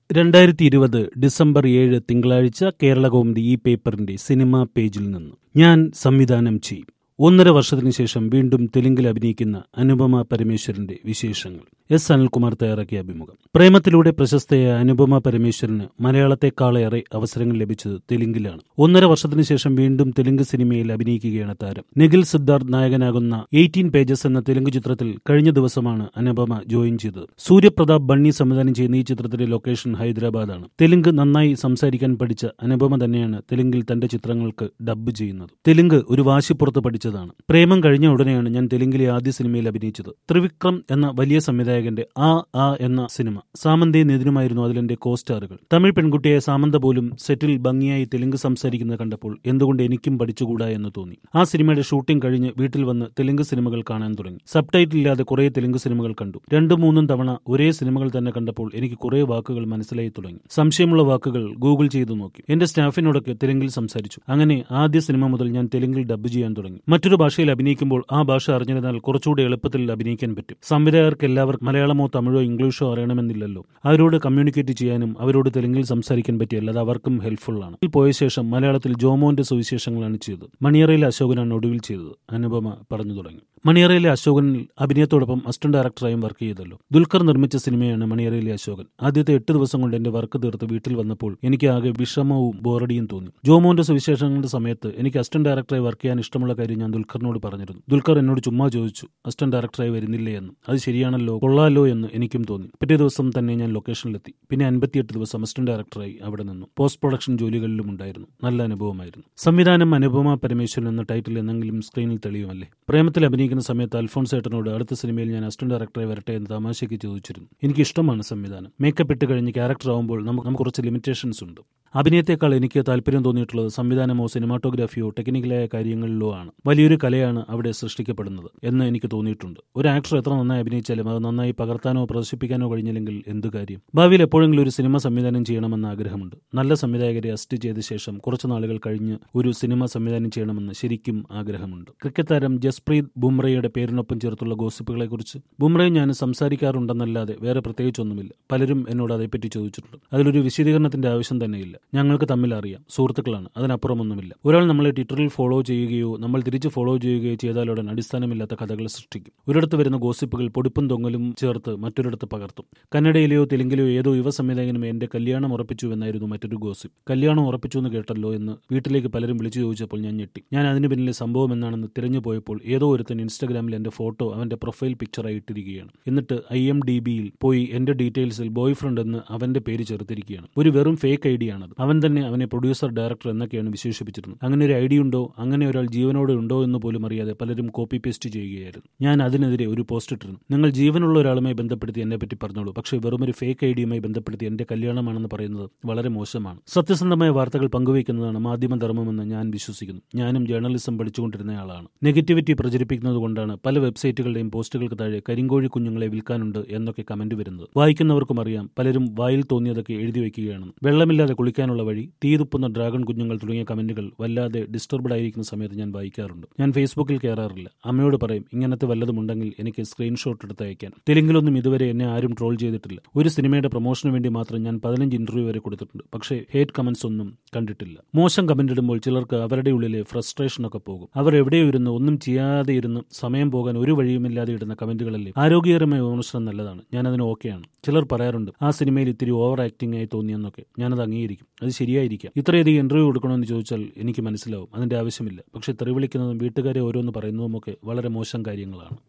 രണ്ടായിരത്തി ഇരുപത് ഡിസംബർ ഏഴ് തിങ്കളാഴ്ച കേരളകൗമുദി ഈ പേപ്പറിന്റെ സിനിമാ പേജിൽ നിന്ന് ഞാൻ സംവിധാനം ചെയ്യും ഒന്നര വർഷത്തിനു ശേഷം വീണ്ടും തെലുങ്കിൽ അഭിനയിക്കുന്ന അനുപമ പരമേശ്വരന്റെ വിശേഷങ്ങൾ എസ് അനിൽകുമാർ തയ്യാറാക്കിയ അഭിമുഖം പ്രേമത്തിലൂടെ പ്രശസ്തയായ അനുപമ പരമേശ്വരന് മലയാളത്തെക്കാളേറെ അവസരങ്ങൾ ലഭിച്ചത് തെലുങ്കിലാണ് ഒന്നര വർഷത്തിനു ശേഷം വീണ്ടും തെലുങ്ക് സിനിമയിൽ അഭിനയിക്കുകയാണ് താരം നിഖിൽ സിദ്ധാർത്ഥ് നായകനാകുന്ന എയ്റ്റീൻ പേജസ് എന്ന തെലുങ്ക് ചിത്രത്തിൽ കഴിഞ്ഞ ദിവസമാണ് അനുപമ ജോയിൻ ചെയ്തത് സൂര്യപ്രതാപ് ബണ്ണി സംവിധാനം ചെയ്യുന്ന ഈ ചിത്രത്തിന്റെ ലൊക്കേഷൻ ഹൈദരാബാദാണ് തെലുങ്ക് നന്നായി സംസാരിക്കാൻ പഠിച്ച അനുപമ തന്നെയാണ് തെലുങ്കിൽ തന്റെ ചിത്രങ്ങൾക്ക് ഡബ്ബ് ചെയ്യുന്നത് തെലുങ്ക് ഒരു വാശിപ്പുറത്ത് പഠിച്ചതാണ് പ്രേമം കഴിഞ്ഞ ഉടനെയാണ് ഞാൻ തെലുങ്കിലെ ആദ്യ സിനിമയിൽ അഭിനയിച്ചത് ത്രിവിക്രം എന്ന വലിയ സംവിധായകന്റെ ആ ആ എന്ന സിനിമ സാമന്തയും നിതിനുമായിരുന്നു അതിലെന്റെ കോസ്റ്റാറുകൾ തമിഴ് പെൺകുട്ടിയെ സാമന്ത പോലും സെറ്റിൽ ഭംഗിയായി തെലുങ്ക് സംസാരിക്കുന്നത് കണ്ടപ്പോൾ എന്തുകൊണ്ട് എനിക്കും പഠിച്ചുകൂടാ എന്ന് തോന്നി ആ സിനിമയുടെ ഷൂട്ടിംഗ് കഴിഞ്ഞ് വീട്ടിൽ വന്ന് തെലുങ്ക് സിനിമകൾ കാണാൻ തുടങ്ങി സബ് ടൈറ്റിൽ ഇല്ലാതെ കുറെ തെലുങ്ക് സിനിമകൾ കണ്ടു രണ്ടും മൂന്നും തവണ ഒരേ സിനിമകൾ തന്നെ കണ്ടപ്പോൾ എനിക്ക് കുറെ വാക്കുകൾ മനസ്സിലായി തുടങ്ങി സംശയമുള്ള വാക്കുകൾ ഗൂഗിൾ ചെയ്തു നോക്കി എന്റെ സ്റ്റാഫിനോടൊക്കെ തെലുങ്കിൽ സംസാരിച്ചു അങ്ങനെ ആദ്യ സിനിമ മുതൽ ഞാൻ തെലുങ്കിൽ ഡബ്ബ് ചെയ്യാൻ തുടങ്ങി മറ്റൊരു ഭാഷയിൽ അഭിനയിക്കുമ്പോൾ ആ ഭാഷ അറിഞ്ഞിരുന്നാൽ കുറച്ചുകൂടി എളുപ്പത്തിൽ അഭിനയിക്കാൻ പറ്റും സംവിധായകർക്ക് എല്ലാവർക്കും മലയാളമോ തമിഴോ ഇംഗ്ലീഷോ അറിയണമെന്നില്ലല്ലോ അവരോട് കമ്മ്യൂണിക്കേറ്റ് ചെയ്യാനും അവരോട് തെലുങ്കിൽ സംസാരിക്കാൻ പറ്റിയല്ല അത് അവർക്കും ഹെൽപ്ഫുൾ ആണ് ഇതിൽ പോയ ശേഷം മലയാളത്തിൽ ജോമോന്റെ സുവിശേഷങ്ങളാണ് ചെയ്തത് മണിയറയിലെ അശോകനാണ് ഒടുവിൽ ചെയ്തത് അനുപമ പറഞ്ഞു തുടങ്ങി മണിയറയിലെ അശോകനിൽ അഭിനയത്തോടൊപ്പം അസിസ്റ്റന്റ് ഡയറക്ടറായും വർക്ക് ചെയ്തല്ലോ ദുൽഖർ നിർമ്മിച്ച സിനിമയാണ് മണിയറയിലെ അശോകൻ ആദ്യത്തെ എട്ട് ദിവസം കൊണ്ട് എന്റെ വർക്ക് തീർത്ത് വീട്ടിൽ വന്നപ്പോൾ എനിക്ക് ആകെ വിഷമവും ബോറടിയും തോന്നി ജോമോന്റെ സുവിശേഷങ്ങളുടെ സമയത്ത് എനിക്ക് അസിസ്റ്റന്റ് ഡയറക്ടറായി വർക്ക് ചെയ്യാൻ ഇഷ്ടമുള്ള കാര്യം ഞാൻ ദുൽഖറിനോട് പറഞ്ഞിരുന്നു ദുൽഖർ എന്നോട് ചുമ്മാ ചോദിച്ചു അസിസ്റ്റന്റ് ഡയറക്ടറായി വരുന്നില്ലേ എന്ന് അത് ശരിയാണല്ലോ കൊള്ളാലോ എന്ന് എനിക്കും തോന്നി പിറ്റേ ദിവസം തന്നെ ഞാൻ ലൊക്കേഷനിലെത്തി പിന്നെ അൻപത്തിയെട്ട് ദിവസം അസിസ്റ്റന്റ് ഡയറക്ടറായി അവിടെ നിന്നു പോസ്റ്റ് പ്രൊഡക്ഷൻ ജോലികളിലും ഉണ്ടായിരുന്നു നല്ല അനുഭവമായിരുന്നു സംവിധാനം അനുപമ പരമേശ്വരൻ എന്ന ടൈറ്റിൽ എന്നെങ്കിലും സ്ക്രീനിൽ തെളിയുമല്ലേ പ്രേമത്തിൽ അഭിനയിക്കുന്ന സമയത്ത് അൽഫോൺസ് ഏട്ടനോട് അടുത്ത സിനിമയിൽ ഞാൻ അസിസ്റ്റന്റ് ഡയറക്ടറായി വരട്ടെ എന്ന് തമാശയ്ക്ക് ചോദിച്ചിരുന്നു എനിക്ക് ഇഷ്ടമാണ് സംവിധാനം മേക്കപ്പ് ഇട്ട് കഴിഞ്ഞ് ക്യാരക്ടർ ആവുമ്പോൾ നമുക്ക് നമുക്ക് കുറച്ച് ലിമിറ്റേഷൻസ് ഉണ്ട് അഭിനയത്തെക്കാൾ എനിക്ക് താല്പര്യം തോന്നിയിട്ടുള്ളത് സംവിധാനമോ സിനിമാറ്റോഗ്രാഫിയോ ടെക്നിക്കലായ കാര്യങ്ങളിലോ ആണ് വലിയൊരു കലയാണ് അവിടെ സൃഷ്ടിക്കപ്പെടുന്നത് എന്ന് എനിക്ക് തോന്നിയിട്ടുണ്ട് ഒരു ആക്ടർ എത്ര നന്നായി അഭിനയിച്ചാലും അത് നന്നായി പകർത്താനോ പ്രദർശിപ്പിക്കാനോ കഴിഞ്ഞില്ലെങ്കിൽ എന്ത് കാര്യം ഭാവിയിൽ എപ്പോഴെങ്കിലും ഒരു സിനിമ സംവിധാനം ചെയ്യണമെന്ന് ആഗ്രഹമുണ്ട് നല്ല സംവിധായകരെ അസിസ്റ്റ് ചെയ്ത ശേഷം കുറച്ച് നാളുകൾ കഴിഞ്ഞ് ഒരു സിനിമ സംവിധാനം ചെയ്യണമെന്ന് ശരിക്കും ആഗ്രഹമുണ്ട് ക്രിക്കറ്റ് താരം ജസ്പ്രീത് ബുംറയുടെ പേരിനൊപ്പം ചേർത്തുള്ള ഗോസിപ്പുകളെക്കുറിച്ച് ബുംറയും ഞാൻ സംസാരിക്കാറുണ്ടെന്നല്ലാതെ വേറെ പ്രത്യേകിച്ചൊന്നുമില്ല പലരും എന്നോട് അതേപ്പറ്റി ചോദിച്ചിട്ടുണ്ട് അതിലൊരു വിശദീകരണത്തിന്റെ ആവശ്യം തന്നെയില്ല ഞങ്ങൾക്ക് തമ്മിൽ അറിയാം സുഹൃത്തുക്കളാണ് അതിനപ്പുറമൊന്നുമില്ല ഒരാൾ നമ്മളെ ട്വിറ്ററിൽ ഫോളോ ചെയ്യുകയോ നമ്മൾ തിരിച്ച് ഫോളോ ചെയ്യുകയോ ചെയ്താലുടൻ അടിസ്ഥാനമില്ലാത്ത കഥകൾ സൃഷ്ടിക്കും ഒരിടത്ത് വരുന്ന ഗോസിപ്പുകൾ പൊടിപ്പും തൊങ്ങലും ചേർത്ത് മറ്റൊരിടത്ത് പകർത്തും കന്നഡയിലെയോ തെലുങ്കിലെയോ ഏതോ യുവ സംവിധായകനും എന്റെ കല്യാണം ഉറപ്പിച്ചു എന്നായിരുന്നു മറ്റൊരു ഗോസിപ്പ് കല്യാണം ഉറപ്പിച്ചു എന്ന് കേട്ടല്ലോ എന്ന് വീട്ടിലേക്ക് പലരും വിളിച്ചു ചോദിച്ചപ്പോൾ ഞാൻ ഞെട്ടി ഞാൻ അതിന് പിന്നിലെ സംഭവം എന്നാണെന്ന് തിരഞ്ഞു പോയപ്പോൾ ഏതോ ഒരുത്തൻ ഇൻസ്റ്റാഗ്രാമിൽ എന്റെ ഫോട്ടോ അവന്റെ പ്രൊഫൈൽ പിക്ചറായി ഇട്ടിരിക്കുകയാണ് എന്നിട്ട് ഐ എം ഡി ബിയിൽ പോയി എന്റെ ഡീറ്റെയിൽസിൽ ബോയ് ഫ്രണ്ട് എന്ന് അവന്റെ പേര് ചേർത്തിരിക്കുകയാണ് ഒരു വെറും ഫേക്ക് ഐ ഡി ആണത് അവൻ തന്നെ അവനെ പ്രൊഡ്യൂസർ ഡയറക്ടർ എന്നൊക്കെയാണ് വിശേഷിപ്പിച്ചിരുന്നത് അങ്ങനെ ഒരു ഐഡിയ ഉണ്ടോ അങ്ങനെ ഒരാൾ ജീവനോടെ ഉണ്ടോ എന്ന് പോലും അറിയാതെ പലരും കോപ്പി പേസ്റ്റ് ചെയ്യുകയായിരുന്നു ഞാൻ അതിനെതിരെ ഒരു പോസ്റ്റ് ഇട്ടിരുന്നു നിങ്ങൾ ജീവനുള്ള ഒരാളുമായി ബന്ധപ്പെടുത്തി എന്നെ പറ്റി പറഞ്ഞോളൂ പക്ഷേ വെറും ഒരു ഫേക്ക് ഐഡിയുമായി ബന്ധപ്പെടുത്തി എന്റെ കല്യാണമാണെന്ന് പറയുന്നത് വളരെ മോശമാണ് സത്യസന്ധമായ വാർത്തകൾ പങ്കുവയ്ക്കുന്നതാണ് മാധ്യമധർമ്മമെന്ന് ഞാൻ വിശ്വസിക്കുന്നു ഞാനും ജേർണലിസം പഠിച്ചുകൊണ്ടിരുന്നയാളാണ് നെഗറ്റിവിറ്റി പ്രചരിപ്പിക്കുന്നത് കൊണ്ടാണ് പല വെബ്സൈറ്റുകളുടെയും പോസ്റ്റുകൾക്ക് താഴെ കരിങ്കോഴി കുഞ്ഞുങ്ങളെ വിൽക്കാനുണ്ട് എന്നൊക്കെ കമന്റ് വരുന്നത് വായിക്കുന്നവർക്കും അറിയാം പലരും വായിൽ തോന്നിയതൊക്കെ എഴുതി വയ്ക്കുകയാണ് വെള്ളമില്ലാതെ കുളിക്കാനുള്ള വഴി തീതുപ്പുന്ന ഡ്രാഗൺ കുഞ്ഞുങ്ങൾ തുടങ്ങിയ കമന്റുകൾ വല്ലാതെ ഡിസ്റ്റർബ്ഡ് ആയിരിക്കുന്ന സമയത്ത് ഞാൻ വായിക്കാറുണ്ട് ഞാൻ ഫേസ്ബുക്കിൽ കയറാറില്ല അമ്മയോട് പറയും ഇങ്ങനത്തെ വല്ലതും ഉണ്ടെങ്കിൽ എനിക്ക് സ്ക്രീൻഷോട്ട് എടുത്ത് അയക്കാൻ തെലുങ്കിലൊന്നും ഇതുവരെ എന്നെ ആരും ട്രോൾ ചെയ്തിട്ടില്ല ഒരു സിനിമയുടെ പ്രൊമോഷന് വേണ്ടി മാത്രം ഞാൻ പതിനഞ്ച് ഇന്റർവ്യൂ വരെ കൊടുത്തിട്ടുണ്ട് പക്ഷേ ഹേറ്റ് കമന്റ്സ് ഒന്നും കണ്ടിട്ടില്ല മോശം കമന്റ് ഇടുമ്പോൾ ചിലർക്ക് അവരുടെ ഉള്ളിലെ ഫ്രസ്ട്രേഷൻ ഒക്കെ പോകും അവർ എവിടെയോ ഇരുന്ന് ഒന്നും ചെയ്യാതെ ഇരുന്ന് സമയം പോകാൻ ഒരു വഴിയുമില്ലാതെ ഇടുന്ന കമന്റുകളല്ലേ ആരോഗ്യകരമായ വിമർശനം നല്ലതാണ് ഞാൻ അതിന് ഓക്കെയാണ് ചിലർ പറയാറുണ്ട് ആ സിനിമയിൽ ഇത്തിരി ഓവർ ആക്ടിംഗ് ആയി തോന്നിയെന്നൊക്കെ ഞാനത് അംഗീകരിക്കും അത് ശരിയായിരിക്കാം ഇത്രയധികം ഇന്റർവ്യൂ കൊടുക്കണമെന്ന് ചോദിച്ചാൽ എനിക്ക് മനസ്സിലാവും അതിന്റെ ആവശ്യമില്ല പക്ഷെ തെറിവിളിക്കുന്നതും വീട്ടുകാരെ ഓരോന്ന് പറയുന്നതുമൊക്കെ വളരെ മോശം കാര്യങ്ങളാണ്